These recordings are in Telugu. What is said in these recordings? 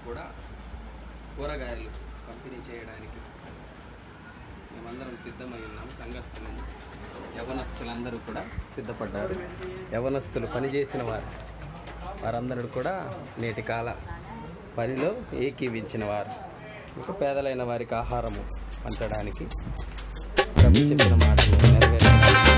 కూడా కూరగాయలు పంపిణీ చేయడానికి మేమందరం సిద్ధమై ఉన్నాం సంఘస్థులు యవనస్తులందరూ కూడా సిద్ధపడ్డారు యవనస్తులు పనిచేసిన వారు వారందరూ కూడా నేటి కాల పనిలో ఏకీవించిన వారు ఇంకా పేదలైన వారికి ఆహారము పంచడానికి ప్రభు చెప్పిన మాటలు నెరవేర్చడానికి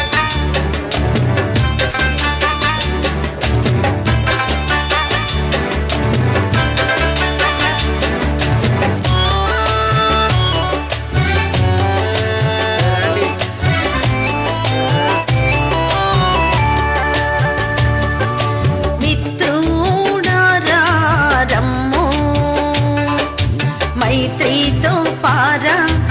మిత్రుడారమ్ము మైత్రితో పార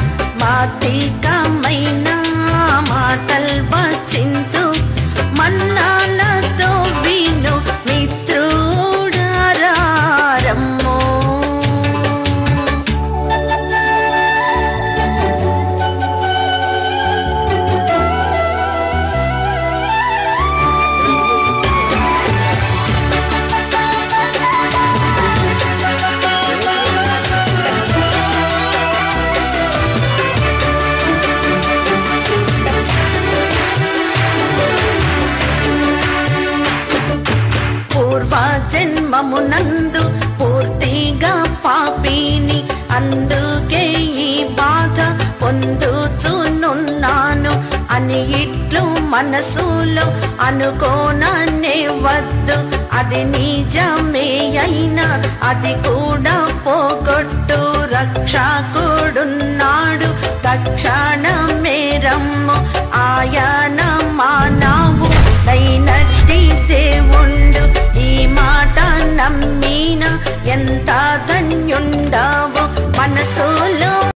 మాతికమైన మాటల్ వచింతు మన్నాలతో విను మిత్రుడారమ్ము పూర్వ జన్మమునందు పూర్తిగా పాపిని అందుకే ఈ బాధ పొందుచునున్నాను అని ఇట్లు మనసులో అనుకోననే వద్దు అది నిజమే అయినా అది కూడా పోగొట్టు రక్షకుడున్నాడు తక్షణమే రమ్ము ఆయన మానవు దైనట్టి దేవుండు ఈ మాట నమ్మిన ఎంత ధన్యుండవు మనసుల